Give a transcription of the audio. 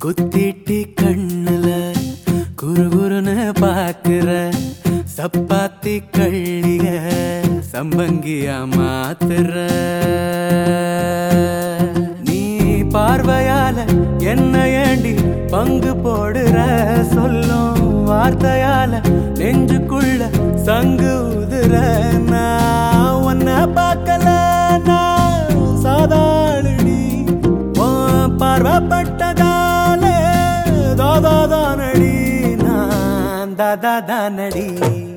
குத்திட்டி கண்ணுல குறுகுறுன்னு பாக்குற சப்பாத்தி கள்ளிய சம்பங்கியா மாத்துற நீ பார்வையால என்ன ஏண்டி பங்கு போடுற சொல்லும் வார்த்தையால நெஞ்சுக்குள்ள சங்கு உதுற நான் உன்னை பார்க்கல நான் சாதாரணி உன் பார்வைப்பட்டதாலே தாதா தானடி நான் தாதா தானடி